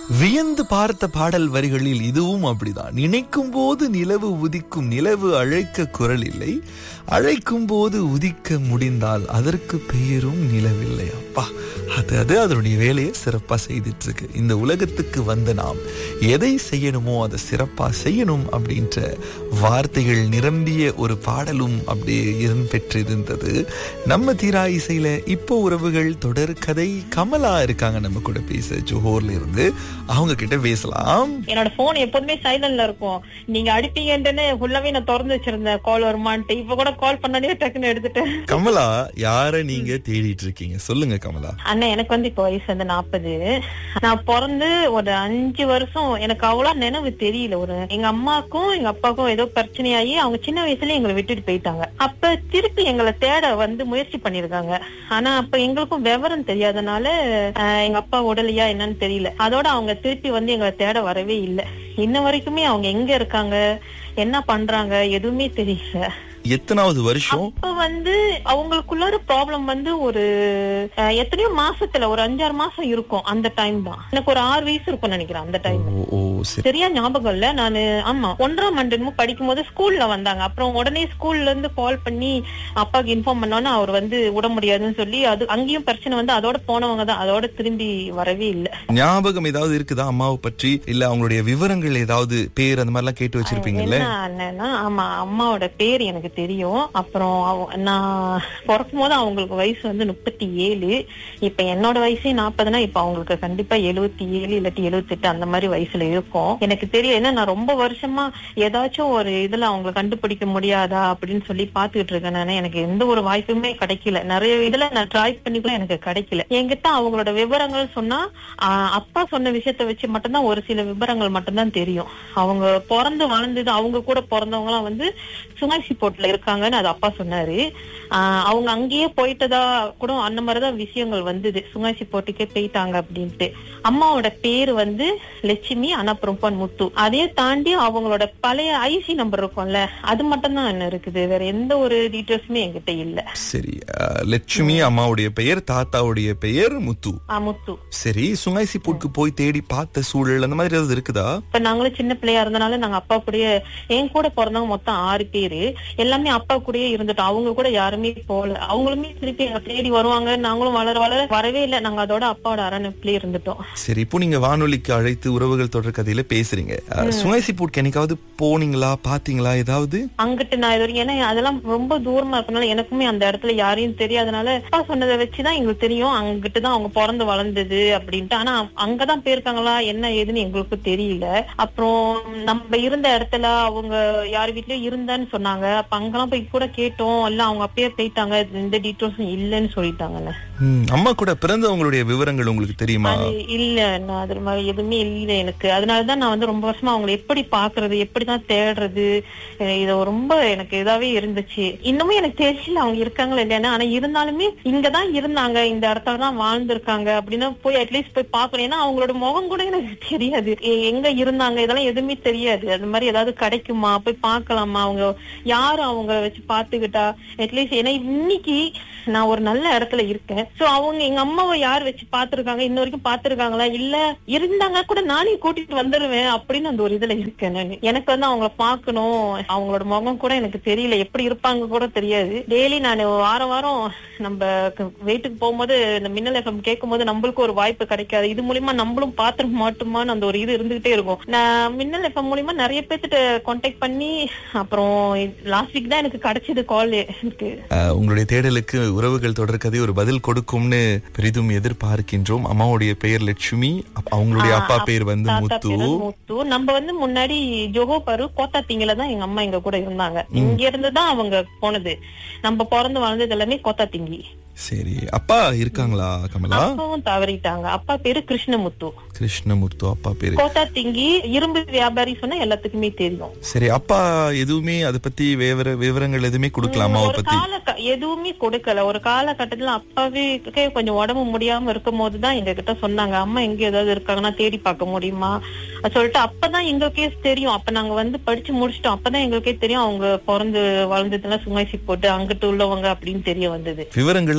வியந்து பார்த்த பாடல் வரிகளில் இதுவும் அப்படிதான் நினைக்கும் போது நிலவு உதிக்கும் நிலவு அழைக்க குரல் இல்லை அழைக்கும் போது உதிக்க முடிந்தால் அதற்கு பெயரும் நிலவில்லை அப்பா அது அது அதனுடைய வேலையை சிறப்பா செய்துட்டு இருக்கு இந்த உலகத்துக்கு வந்த நாம் எதை செய்யணுமோ அதை சிறப்பா செய்யணும் அப்படின்ற வார்த்தைகள் நிரம்பிய ஒரு பாடலும் அப்படியே இடம்பெற்று இருந்தது நம்ம தீரா இசையில இப்போ உறவுகள் தொடர் கதை கமலா இருக்காங்க நம்ம கூட பேச ஜோஹோர்ல இருந்து அவங்க கிட்ட பேசலாம் என்னோட போன் எப்போதுமே சைலண்ட்ல இருக்கும் நீங்க அடிப்பீங்கன்னு ஃபுல்லாவே நான் திறந்து வச்சிருந்தேன் கால் வருமான்ட்டு இப்ப கூட கால் பண்ணாலே டக்குன்னு எடுத்துட்டேன் கமலா யார நீங்க தேடிட்டு இருக்கீங்க சொல்லுங்க கமலா அண்ணா எனக்கு வந்து இப்போ வயசு வந்து நாற்பது நான் பிறந்து ஒரு அஞ்சு வருஷம் எனக்கு அவ்வளவு நினைவு தெரியல ஒரு எங்க அம்மாக்கும் எங்க அப்பாவுக்கும் ஏதோ பிரச்சனையாகி அவங்க சின்ன வயசுல எங்களை விட்டுட்டு போயிட்டாங்க அப்ப திருப்பி எங்களை தேட வந்து முயற்சி பண்ணிருக்காங்க ஆனா அப்ப எங்களுக்கும் விவரம் தெரியாதனால ஆஹ், எங்க அப்பா உடலையா என்னன்னு தெரியல அதோட அவங்க திருப்பி வந்து எங்களை தேட வரவே இல்லை இன்ன வரைக்குமே அவங்க எங்க இருக்காங்க என்ன பண்றாங்க எதுவுமே தெரியல எத்தனாவது வருஷம் அப்ப வந்து அவங்களுக்குள்ளார ப்ராப்ளம் வந்து ஒரு அஹ், எத்தனையோ மாசத்துல ஒரு அஞ்சாறு மாசம் இருக்கும் அந்த டைம் தான் எனக்கு ஒரு ஆறு வயசு இருக்கும் நினைக்கிறேன் அந்த டைம் ஓ ஓ சரி சரியா ஞாபகம் இல்ல நானு ஆமா ஒன்றாம் ஆண்டு என்னமோ படிக்கும் போது ஸ்கூல்ல வந்தாங்க அப்புறம் உடனே ஸ்கூல்ல இருந்து கால் பண்ணி அப்பாவுக்கு இன்ஃபார்ம் பண்ணோன்னா அவர் வந்து விட முடியாதுன்னு சொல்லி அது அங்கேயும் பிரச்சனை வந்து அதோட போனவங்க தான் அதோட திரும்பி வரவே இல்ல ஞாபகம் ஏதாவது இருக்குதா அம்மாவை பற்றி இல்ல அவங்களுடைய விவரங்கள் ஏதாவது பேர் அந்த மாதிரி எல்லாம் கேட்டு வச்சிருப்பீங்கல்ல என்ன அண்ணன்னா ஆமா அம்மாவோட பேர் எனக்கு தெரியும் அப்புறம் அவ- நான் பிறக்கும் போது அவங்களுக்கு வயசு வந்து முப்பத்தி ஏழு இப்ப என்னோட வயசே நாற்பதுனா இப்ப அவங்களுக்கு கண்டிப்பா எழுபத்தி ஏழு இல்லாட்டி எழுபத்தெட்டு அந்த மாதிரி வயசுல இருக்கும் எனக்கு தெரியும் ஏன்னா நான் ரொம்ப வருஷமா ஏதாச்சும் ஒரு இதுல அவங்களை கண்டுபிடிக்க முடியாதா அப்படின்னு சொல்லி பாத்துக்கிட்டு இருக்கேன் நானு எனக்கு எந்த ஒரு வாய்ப்புமே கிடைக்கல நிறைய இதுல நான் ட்ரை பண்ணி கூட எனக்கு கிடைக்கல என்கிட்ட அவங்களோட விவரங்கள் சொன்னா ஆஹ், அப்பா சொன்ன விஷயத்த வச்சு மட்டும்தான் ஒரு சில விவரங்கள் மட்டும்தான் தெரியும் அவங்க பிறந்து வளர்ந்தது அவங்க கூட பிறந்தவங்க எல்லாம் வந்து சுங்காசி போட்டுல இருக்காங்கன்னு அது அப்பா சொன்னாரு ஆஹ், அவங்க அங்கேயே போயிட்டதா கூட அந்த மாதிரிதான் விஷயங்கள் வந்தது சுங்காசி போட்டுக்கே போயிட்டாங்க அப்படின்ட்டு அம்மாவோட பேர் வந்து லட்சுமி அனப்புறம் முத்து அதையே தாண்டி அவங்களோட பழைய ஐசி நம்பர் இருக்கும்ல அது மட்டும் தான் என்ன இருக்குது வேற எந்த ஒரு டீட்டெயில்ஸுமே என்கிட்ட இல்ல சரி அஹ், லட்சுமி அம்மாவுடைய பெயர் தாத்தாவுடைய பெயர் முத்து ஆ, முத்து சரி சுங்காசி பூட்க்கு போய் தேடி பார்த்த சூழல் அந்த மாதிரி ஏதாவது இருக்குதா இப்ப நாங்களும் சின்ன பிள்ளையா இருந்தனால நாங்க அப்பா கூடயே என் கூட பிறந்தவங்க மொத்தம் ஆறு பேரு எல்லாமே அப்பா கூடயே இருந்துட்டோம் அவங்க கூட யாருமே போல அவங்களுமே திருப்பி எங்களை தேடி வருவாங்க நாங்களும் வளர வளர வரவே இல்லை நாங்க அதோட அப்பாவோட அரணைப்புலயே இருந்துட்டோம் சரி இப்போ நீங்க வானொலிக்கு அழைத்து உறவுகள் தொடர் கதையில பேசுறீங்க அஹ், சுங்காசி பூட்க்கு என்னைக்காவது போனீங்களா பாத்தீங்களா ஏதாவது அங்கிட்டு நான் இது வரைக்கும் ஏன்னா அதெல்லாம் ரொம்ப தூரமா இருக்கனால எனக்குமே அந்த இடத்துல யாரையும் தெரியாதனால அப்பா சொன்னதை வச்சுதான் எங்களுக்கு தெரியும் அங்கிட்டு தான் அவங்க பிறந்து வளர்ந்தது அப்படின்ட்டு ஆனா அங்கதான் போயிருக்காங்களா என்ன ஏதுன்னு எங்களுக்கு தெரியல அப்புறம் நம்ம இருந்த இடத்துல அவங்க யார் வீட்லயும் இருந்தான்னு சொன்னாங்க அப்ப அங்கெல்லாம் போய் கூட கேட்டோம் இல்ல அவங்க அப்பயே போயிட்டாங்க எந்த டீட்டெயில்ஸும் இல்லைன்னு சொல்லிட்டாங்கன்னு ம், அம்மா கூட பிறந்தவங்களுடைய விவரங்கள் உங்களுக்கு தெரியுமா அது இல்ல நான் அது மாதிரி எதுவுமே இல்ல எனக்கு அதனாலதான் நான் வந்து ரொம்ப வருஷமா அவங்களை எப்படி பாக்குறது எப்படிதான் தேடுறது அஹ் இது ரொம்ப எனக்கு இதாவே இருந்துச்சு இன்னமும் எனக்கு தெரியல அவங்க இருக்காங்களா இல்லையானு ஆனா இருந்தாலுமே இங்கதான் இருந்தாங்க இந்த இடத்துல தான் வாழ்ந்திருக்காங்க அப்படின்னு போய் அட்லீஸ்ட் போய் பாக்கணும் ஏன்னா அவங்களோட முகம் கூட எனக்கு தெரியாது எ- எங்க இருந்தாங்க இதெல்லாம் எதுவுமே தெரியாது அது மாதிரி ஏதாவது கிடைக்குமா போய் பார்க்கலாமா அவங்க யாரு அவங்க வச்சு பாத்துக்கிட்டா அட்லீஸ்ட் ஏன்னா இன்னைக்கு நான் ஒரு நல்ல இடத்துல இருக்கேன் சோ அவங்க எங்க அம்மாவை யார் வச்சு பாத்துருக்காங்க இன்ன வரைக்கும் பாத்துருக்காங்களா இல்ல இருந்தாங்க கூட நானே கூட்டிட்டு வந்துருவேன் அப்படின்னு அந்த ஒரு இதுல இருக்கேன் நானு எனக்கு வந்து அவங்கள பாக்கணும் அவங்களோட முகம் கூட எனக்கு தெரியல எப்படி இருப்பாங்க கூட தெரியாது டெய்லி நான் வாரம் வாரம் நம்ம க- வீட்டுக்கு போகும்போது இந்த மின்னல் எஃப்எம் கேட்கும் போது நம்மளுக்கு ஒரு வாய்ப்பு கிடைக்காது இது மூலியமா நம்மளும் பாத்துட மாட்டோமான்னு அந்த ஒரு இது இருந்துகிட்டே இருக்கும் நான் மின்னல் எஃப்எம் மூலியமா நிறைய பேர்த்திட்ட கான்டாக்ட் பண்ணி அப்புறம் லாஸ்ட் வீக் தான் எனக்கு கிடைச்சது கால் எனக்கு அஹ், உங்களுடைய தேடலுக்கு உறவுகள் தொடர் கதை ஒரு பதில் கொடுக்கும்னு பெரிதும் எதிர்பார்க்கின்றோம் அம்மாவுடைய பெயர் லட்சுமி அப்ப அவங்களுடைய அப்பா பேர் வந்து தாத்தா முத்து பேரு முத்து நம்ம வந்து முன்னாடி ஜோகோ பரு கோத்தா திங்கில தான் எங்க அம்மா எங்க கூட இருந்தாங்க இங்க இருந்து தான் அவங்க போனது நம்ம பிறந்து வளர்ந்தது எல்லாமே கோத்தா திங்கி சரி அப்பா இருக்காங்களா கமலா அப்பாவும் தவறிட்டாங்க அப்பா பேரு கிருஷ்ணமுத்து கிருஷ்ணமூர்த்து அப்பா பேரு கோத்தா திங்கி இரும்பு வியாபாரி சொன்னா எல்லாத்துக்குமே தெரியும் சரி அப்பா எதுவுமே அதை பத்தி விவர விவரங்கள் எதுவுமே கொடுக்கல அம்மாவை ஒரு பத்தி கால எதுவுமே கொடுக்கல ஒரு காலகட்டத்துல அப்பாவே கொஞ்சம் உடம்பு முடியாம இருக்கும் போதுதான் எங்க கிட்ட சொன்னாங்க அம்மா எங்க ஏதாவது இருக்காங்கன்னா தேடி பார்க்க முடியுமா சொல்லிட்டு அப்பதான் எங்களுக்கே தெரியும் அப்ப நாங்க வந்து படிச்சு முடிச்சிட்டோம் அப்பதான் எங்களுக்கே தெரியும் அவங்க பிறந்து வளர்ந்ததுலாம் சுங்காசி போட்டு அங்கிட்டு உள்ளவங்க அப்படின்னு தெரிய வந்தது விவரங்கள்லாம்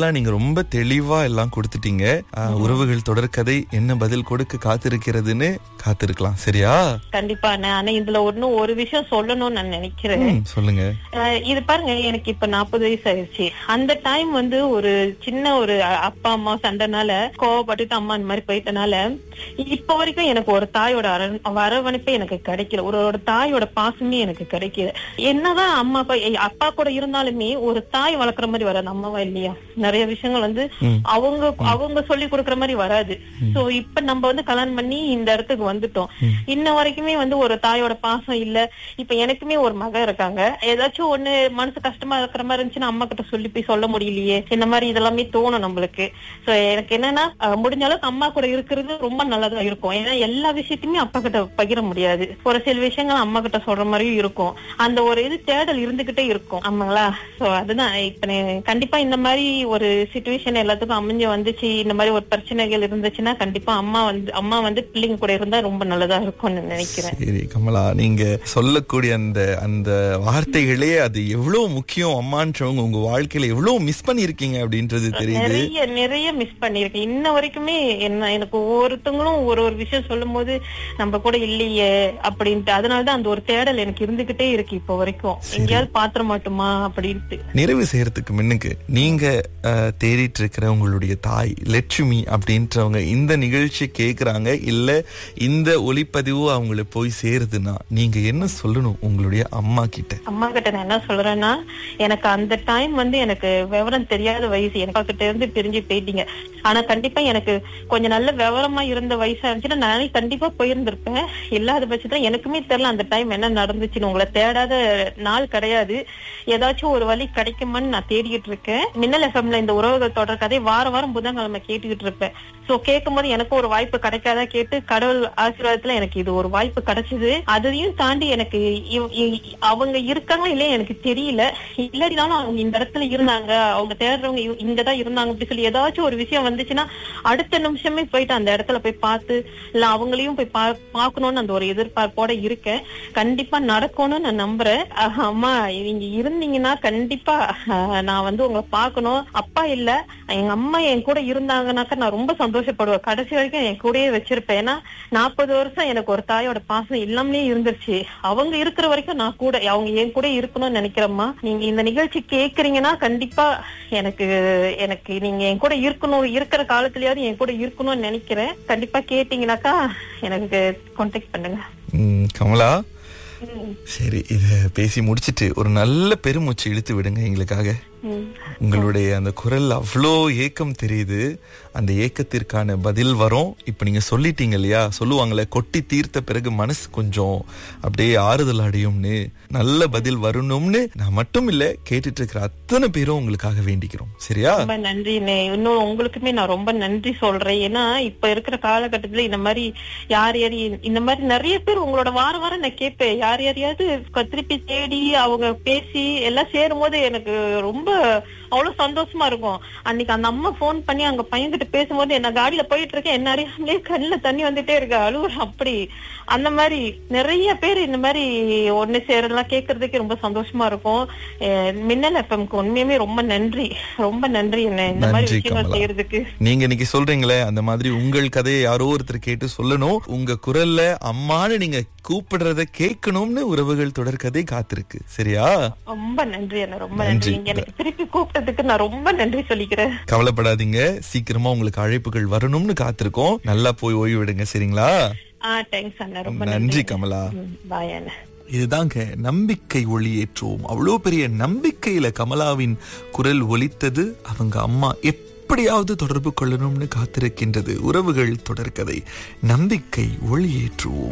பதிலெல்லாம் நீங்க ரொம்ப தெளிவா எல்லாம் கொடுத்துட்டீங்க ஆஹ், உறவுகள் தொடர்கதை என்ன பதில் கொடுக்க காத்திருக்கிறதுன்னு காத்திருக்கலாம் சரியா கண்டிப்பா அண்ணே. ஆனா இதுல ஒன்னும் ஒரு விஷயம் சொல்லணும்னு நான் நினைக்கிறேன் ம், சொல்லுங்க அஹ் இது பாருங்க எனக்கு இப்ப நாற்பது வயசு ஆயிடுச்சு அந்த டைம் வந்து ஒரு சின்ன ஒரு அ- அப்பா அம்மா சண்டைனால கோவப்பட்டுட்டு அம்மா இந்த மாதிரி போயிட்டனால இப்ப வரைக்கும் எனக்கு ஒரு தாயோட அரண்- அரவணைப்பே எனக்கு கிடைக்கல ஒரு ஒரு தாயோட பாசமே எனக்கு கிடைக்கல என்னதான் அம்மா அப்பா எ- அப்பா கூட இருந்தாலுமே ஒரு தாய் வளர்க்குற மாதிரி வராது அம்மாவா இல்லையா நிறைய விஷயங்கள் வந்து ம். அவங்க அவங்க சொல்லி கொடுக்குற மாதிரி வராது சோ இப்ப நம்ம வந்து கல்யாணம் பண்ணி இந்த இடத்துக்கு வந்துட்டோம் இன்ன வரைக்குமே வந்து ஒரு தாயோட பாசம் இல்ல இப்ப எனக்குமே ஒரு மக இருக்காங்க ஏதாச்சும் ஒண்ணு மனசு கஷ்டமா இருக்கிற மாதிரி இருந்துச்சுன்னா அம்மா கிட்ட சொல்லி போய் சொல்ல முடியலையே இந்த மாதிரி இதெல்லாமே தோணும் நம்மளுக்கு சோ எனக்கு என்னன்னா அஹ், முடிஞ்ச அளவுக்கு அம்மா கூட இருக்கிறது ரொம்ப நல்லதா இருக்கும் ஏன்னா எல்லா விஷயத்தையுமே அப்பா கிட்ட பகிர முடியாது ஒரு சில விஷயங்கள் அம்மா கிட்ட சொல்ற மாதிரியும் இருக்கும் அந்த ஒரு இது தேடல் இருந்துகிட்டே இருக்கும் ஆமாங்களா சோ அதுதான் இப்ப நீ- கண்டிப்பா இந்த மாதிரி ஒரு சுச்சுவேஷன் எல்லாத்துக்கும் அமைஞ்சு வந்துச்சு இந்த மாதிரி ஒரு பிரச்சனைகள் இருந்துச்சுன்னா கண்டிப்பா அம்மா வந்து அம்மா வந்து பிள்ளைங்க கூட இருந்தா ரொம்ப நல்லதா இருக்கும்னு நினைக்கிறேன் சரி கமலா நீங்க சொல்லக்கூடிய அந்த அந்த வார்த்தைகளே அது எவ்வளவு முக்கியம் அம்மான்றவங்க உங்க வாழ்க்கையில எவ்வளவு மிஸ் பண்ணிருக்கீங்க அப்படின்றது தெரியுது நிறைய நிறைய மிஸ் பண்ணிருக்கேன் இன்ன வரைக்குமே என்ன எனக்கு ஒவ்வொருத்தவங்களும் ஒரு ஒரு விஷயம் சொல்லும் போது நம்ம கூட இல்லையே அப்படின்ட்டு அதனாலதான் அந்த ஒரு தேடல் எனக்கு இருந்துகிட்டே இருக்கு இப்போ வரைக்கும் எங்கேயாவது பாத்திர மாட்டோமா அப்படின்ட்டு நிறைவு செய்யறதுக்கு முன்னுக்கு நீங்க அஹ், தேடிட்டு இருக்கிற உங்களுடைய தாய் லட்சுமி அப்படின்றவங்க இந்த நிகழ்ச்சி கேக்குறாங்க இல்ல இந்த ஒளிப்பதிவு அவங்களுக்கு போய் சேருதுன்னா நீங்க என்ன சொல்லணும் உங்களுடைய அம்மா கிட்ட அம்மா கிட்ட நான் என்ன சொல்றேன்னா எனக்கு அந்த டைம் வந்து எனக்கு விவரம் தெரியாத வயசு எனக்கு கிட்ட இருந்து பிரிஞ்சு போயிட்டீங்க ஆனா கண்டிப்பா எனக்கு கொஞ்சம் நல்ல விவரமா இருந்த வயசா இருந்துச்சுன்னா நானே கண்டிப்பா போயிருந்திருப்பேன் இல்லாத பட்சத்துல எனக்குமே தெரியல அந்த டைம் என்ன நடந்துச்சுன்னு உங்களை தேடாத நாள் கிடையாது ஏதாச்சும் ஒரு வழி கிடைக்குமான்னு நான் தேடிக்கிட்டு இருக்கேன் மின்னல் எஃப்எம்ல இந்த உறவுகள் தொடர் கதை வார வாரம் புதன்கிழமை கேட்டுக்கிட்டு இருப்பேன் சோ கேட்கும் போது எனக்கும் ஒரு வாய்ப்பு கிடைக்காதா கேட்டு கடவுள் ஆசீர்வாதத்துல எனக்கு இது ஒரு வாய்ப்பு கிடைச்சது அதையும் தாண்டி எனக்கு இவ்- இ- அவங்க இருக்காங்களா இல்லையா எனக்கு தெரியல இல்லாட்டினாலும் அவங்க இந்த இடத்துல இருந்தாங்க அவங்க தேடுறவங்க இவ- இங்கதான் இருந்தாங்க அப்படி சொல்லி ஏதாச்சும் ஒரு விஷயம் வந்துச்சுன்னா அடுத்த நிமிஷமே போயிட்டு அந்த இடத்துல போய் பார்த்து இல்ல அவங்களையும் போய் பா பார்க்கணும்னு அந்த ஒரு எதிர்பார்ப்போட இருக்கேன் கண்டிப்பா நடக்கும்னு நான் நம்புறேன் அஹ் அம்மா நீங்க இருந்தீங்கன்னா கண்டிப்பா அஹ், நான் வந்து உங்களை பார்க்கணும் அப்பா இல்ல எங்க அம்மா என் கூட இருந்தாங்கன்னாக்கா நான் ரொம்ப சந்தோஷப்படுவேன் கடைசி வரைக்கும் என் கூடயே வச்சிருப்பேன் ஏன்னா நாற்பது வருஷம் எனக்கு ஒரு தாயோட பாசம் இல்லாமலே இருந்துருச்சு அவங்க இருக்கிற வரைக்கும் நான் கூட அவங்க என் கூட இருக்கணும்னு நினைக்கிறேம்மா நீங்க இந்த நிகழ்ச்சி கேக்குறீங்கன்னா கண்டிப்பா எனக்கு எனக்கு நீங்க என் கூட இருக்கணும் இருக்கிற காலத்துலயாவது என் கூட இருக்கணும்னு நினைக்கிறேன் கண்டிப்பா கேட்டீங்கன்னாக்கா எனக்கு கான்டாக்ட் பண்ணுங்க ம், கமலா ம், சரி இத பேசி முடிச்சிட்டு ஒரு நல்ல பெருமூச்சு இழுத்து விடுங்க எங்களுக்காக ம். உங்களுடைய அந்த குரல் அவ்வளோ ஏக்கம் தெரியுது அந்த ஏக்கத்திற்கான பதில் வரும் இப்ப நீங்க சொல்லிட்டீங்க இல்லையா சொல்லுவாங்களே கொட்டி தீர்த்த பிறகு மனசு கொஞ்சம் அப்படியே ஆறுதல் அடையும்னு நல்ல பதில் வரணும்னு நான் மட்டும் இல்ல கேட்டுட்டு இருக்கிற அத்தனை பேரும் உங்களுக்காக வேண்டிக்கிறோம் சரியா ரொம்ப நன்றி இன்னும் உங்களுக்குமே நான் ரொம்ப நன்றி சொல்றேன் ஏன்னா இப்ப இருக்கிற காலகட்டத்துல இந்த மாதிரி யார் யார் இந்த மாதிரி நிறைய பேர் உங்களோட வாரம் வாரம் நான் கேட்பேன் யார் யாரையாவது க- திருப்பி தேடி அவங்க பேசி எல்லாம் சேரும் போது எனக்கு ரொம்ப அவ்வளவு சந்தோஷமா இருக்கும் அன்னைக்கு அந்த அம்மா போன் பண்ணி அங்க பையன்கிட்ட பேசும்போது என்ன காடியில போயிட்டு இருக்கேன் என்ன அறியாமலே கண்ணுல தண்ணி வந்துட்டே இருக்கு அழுவுற அப்படி அந்த மாதிரி நிறைய பேர் இந்த மாதிரி ஒண்ணு சேரலாம் கேட்கறதுக்கு ரொம்ப சந்தோஷமா இருக்கும் அஹ் மின்னல் எஃப்எம்க்கு உண்மையுமே ரொம்ப நன்றி ரொம்ப நன்றி என்ன இந்த மாதிரி நன்றி, விஷயங்கள் கமலா. செய்யறதுக்கு நீங்க இன்னைக்கு சொல்றீங்களே அந்த மாதிரி உங்கள் கதையை யாரோ ஒருத்தர் கேட்டு சொல்லணும் உங்க குரல்ல அம்மான்னு நீங்க கூப்பிடுறத கேட்கணும்னு உறவுகள் தொடர் கதை காத்திருக்கு சரியா ரொம்ப நன்றி அண்ணா ரொம்ப நன்றி. நன்றி நீங்க எனக்கு திருப்பி கூப்பிட்டதுக்கு நான் ரொம்ப நன்றி சொல்லிக்கிறேன் கவலைப்படாதீங்க சீக்கிரமா உங்களுக்கு அழைப்புகள் வரணும்னு காத்திருக்கோம் நல்லா போய் ஓய்வு விடுங்க சரிங்களா ஆ தேங்க்ஸ் அண்ணா ரொம்ப நன்றி நன்றி கமலா பாய் அண்ணா இதுதாங்க நம்பிக்கை ஒளி ஏற்றுவோம் அவ்வளோ பெரிய நம்பிக்கையில கமலாவின் குரல் ஒலித்தது அவங்க அம்மா எப்படியாவது தொடர்பு கொள்ளணும்னு காத்திருக்கின்றது உறவுகள் தொடர்கதை நம்பிக்கை ஒளி ஏற்றுவோம்